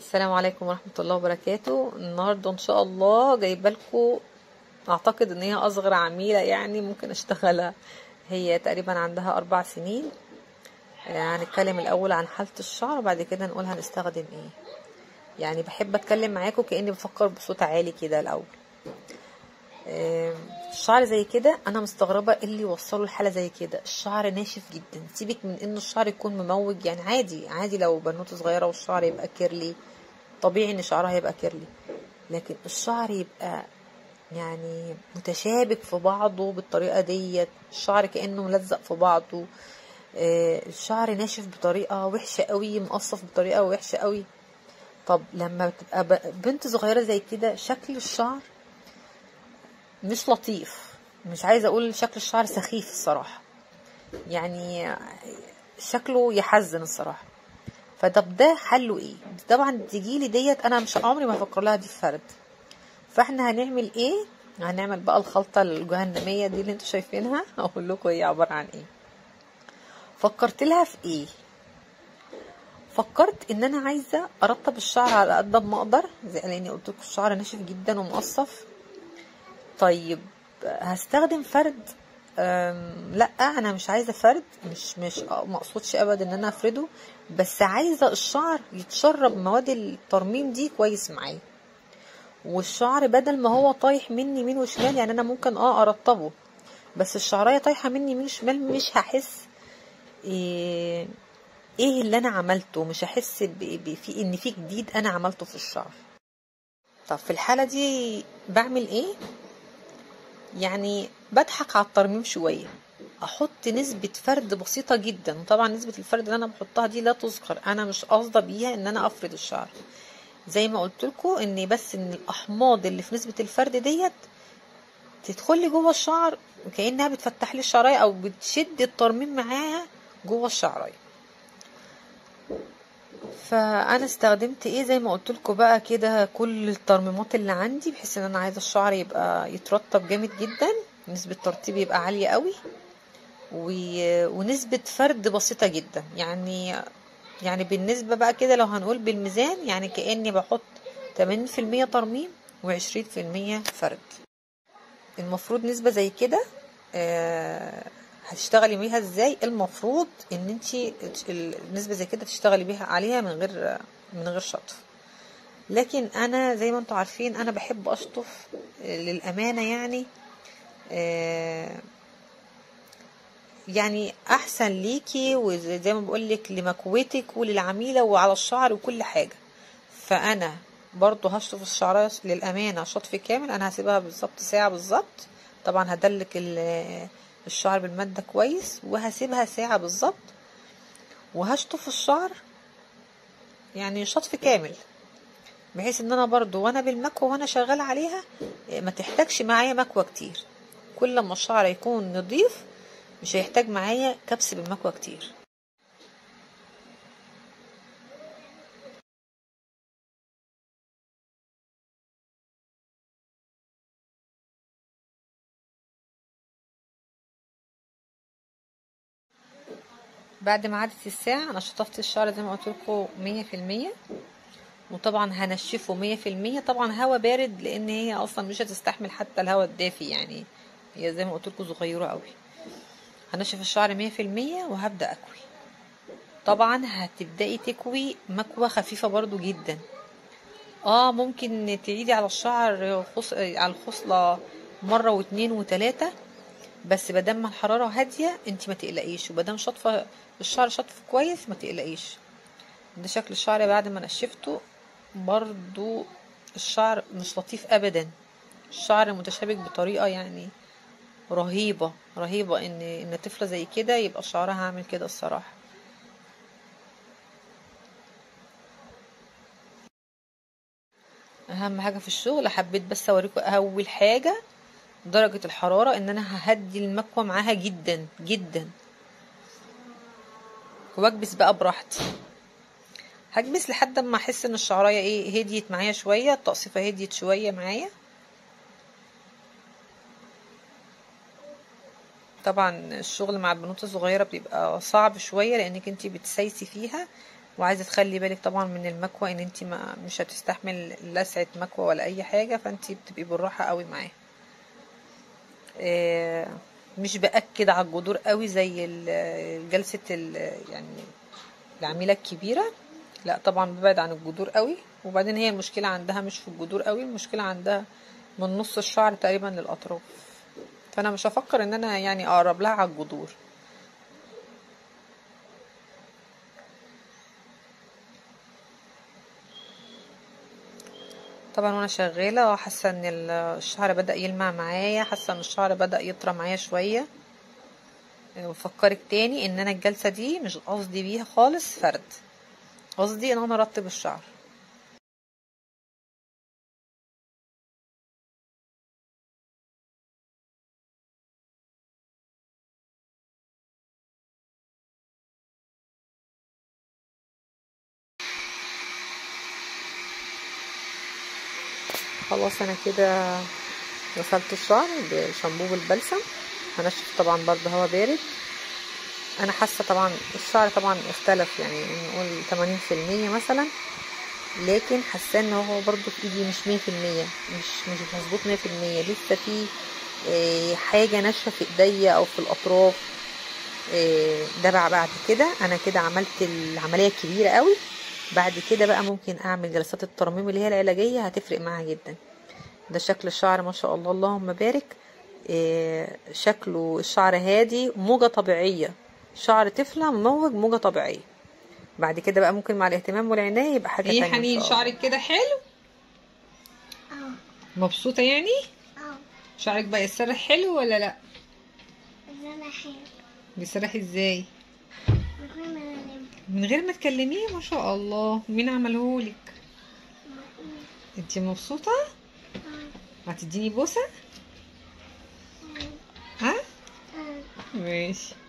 السلام عليكم ورحمة الله وبركاته النهاردة ان شاء الله جايبه لكم اعتقد ان هي اصغر عميلة يعني ممكن اشتغلها هي تقريبا عندها اربع سنين آه، هنتكلم الاول عن حالة الشعر وبعد كده نقول هنستخدم ايه يعني بحب اتكلم معاكم كاني بفكر بصوت عالي كده الاول آه، الشعر زي كده انا مستغربه ايه اللي يوصله الحاله زي كده الشعر ناشف جدا سيبك من انه الشعر يكون مموج يعني عادي عادي لو بنوته صغيره والشعر يبقى كيرلي طبيعي ان شعرها يبقى كيرلي لكن الشعر يبقى يعني متشابك في بعضه بالطريقه ديت الشعر كانه ملزق في بعضه آه، الشعر ناشف بطريقه وحشه قوي مقصف بطريقه وحشه قوي طب لما تبقى ب- بنت صغيره زي كده شكل الشعر مش لطيف مش عايزه اقول شكل الشعر سخيف الصراحه يعني شكله يحزن الصراحه فطب ده حله ايه طبعا تجيلي ديت انا مش عمري ما افكر لها دي فرد فاحنا هنعمل ايه هنعمل بقى الخلطه الجهنميه دي اللي انتوا شايفينها اقول لكم هي عباره عن ايه فكرت لها في ايه فكرت ان انا عايزه ارطب الشعر على قد ما اقدر زي لاني قلت لكم الشعر ناشف جدا ومقصف طيب هستخدم فرد أم، لا انا مش عايزه فرد مش مش ما اقصدش ابدا ان انا افرده بس عايزه الشعر يتشرب مواد الترميم دي كويس معايا والشعر بدل ما هو طايح مني يمين وشمال يعني انا ممكن اه ارطبه بس الشعرايه طايحه مني يمين وشمال مش هحس ايه, إيه اللي انا عملته مش هحس ب- ب- في ان في جديد انا عملته في الشعر طب في الحاله دي بعمل ايه يعني بضحك على الترميم شوية احط نسبة فرد بسيطة جدا طبعا نسبة الفرد اللي انا بحطها دي لا تذكر انا مش قاصدة بيها ان انا افرد الشعر زي ما قلت لكم ان بس ان الاحماض اللي في نسبة الفرد ديت تدخل لي جوه الشعر كانها بتفتح لي الشعرايه او بتشد الترميم معاها جوه الشعرايه فانا استخدمت ايه زي ما قلت لكم بقى كده كل الترميمات اللي عندي بحيث ان انا عايزه الشعر يبقى يترطب جامد جدا نسبه ترطيب يبقى عاليه قوي و... ونسبه فرد بسيطه جدا يعني يعني بالنسبه بقى كده لو هنقول بالميزان يعني كاني بحط 80% ترميم و20% فرد المفروض نسبة زي كده آه، هتشتغلي بيها ازاي المفروض ان انت النسبة زي كده تشتغلي بيها عليها من غير من غير شطف لكن انا زي ما انتم عارفين انا بحب اشطف آه، للامانة يعني آه، يعني احسن ليكي وزي ما بقولك لمكوتك وللعميلة وعلى الشعر وكل حاجة فانا برضو هشطف الشعرايه للامانه شطف كامل انا هسيبها بالظبط ساعه بالظبط طبعا هدلك ال- الشعر بالماده كويس وهسيبها ساعه بالظبط وهشطف الشعر يعني شطف كامل بحيث ان انا برضو وانا بالمكوى وانا شغاله عليها ما تحتاجش معايا مكوى كتير كل ما الشعر يكون نضيف مش هيحتاج معايا كبس بالمكوى كتير بعد ما عدت الساعة أنا شطفت الشعر زي ما قلت لكم مية في المية وطبعا هنشفه مية في المية طبعا هوا بارد لأن هي أصلا مش هتستحمل حتى الهوا الدافي يعني هي زي ما قلت لكم صغيرة قوي هنشف الشعر مية في المية وهبدأ أكوي طبعا هتبدأي تكوي مكوى خفيفة برضو جدا اه ممكن تعيدي على الشعر خص... على الخصلة مرة واتنين وتلاتة بس مادام ما الحرارة هادية انت ما تقلقيش ومادام شاطفة الشعر شاطف كويس ما تقلقيش ده شكل الشعر بعد ما نشفته برضو الشعر مش لطيف ابدا الشعر متشابك بطريقة يعني رهيبة رهيبة ان ان طفلة زي كده يبقى شعرها عامل كده الصراحة اهم حاجة في الشغل حبيت بس اوريكم اول حاجة درجة الحرارة ان انا ههدي المكوى معاها جدا جدا واكبس بقى براحتي هكبس لحد ما احس ان الشعرايه ايه هديت معايا شويه التقصيفه هديت شويه معايا طبعا الشغل مع البنوت الصغيره بيبقى صعب شويه لانك انتي بتسايسي فيها وعايزه تخلي بالك طبعا من المكوى ان انت ما مش هتستحمل لسعه مكوى ولا اي حاجه فانت بتبقي بالراحه قوي معاها آه، مش باكد على الجذور قوي زي ال- جلسه ال- يعني العميله الكبيره لا طبعا ببعد عن الجذور قوي وبعدين هي المشكله عندها مش في الجذور قوي المشكله عندها من نص الشعر تقريبا للاطراف فانا مش هفكر ان انا يعني اقرب لها على الجذور طبعا وانا شغاله حاسه ان الشعر بدا يلمع معايا حاسه ان الشعر بدا يطرى معايا شويه وفكرك تاني ان انا الجلسه دي مش قصدي بيها خالص فرد قصدي ان انا ارطب الشعر خلاص انا كده غسلت الشعر بشامبو بالبلسم هنشف طبعا برضه هوا بارد انا حاسه طبعا الشعر طبعا اختلف يعني نقول 80% مثلا لكن حاسه ان هو برضه في ايدي مش 100% مش مش مظبوط 100% لسه في آه، حاجه ناشفه في ايديا او في الاطراف آه، ده بقى بعد كده انا كده عملت العمليه الكبيره قوي بعد كده بقى ممكن اعمل جلسات الترميم اللي هي العلاجيه هتفرق معاها جدا ده شكل الشعر ما شاء الله اللهم بارك آه، شكله الشعر هادي موجة طبيعية شعر طفلة مموج موجة طبيعية بعد كده بقى ممكن مع الاهتمام والعناية يبقى حاجة ايه تانية إن حنين شاء الله. شعرك كده حلو اه مبسوطة يعني اه شعرك بقى يسرح حلو ولا لا انا حلو بيسرح ازاي مهم انا من غير ما تكلميه ما شاء الله مين عملهولك انتي مبسوطة هتديني بوسة ها اه ماشي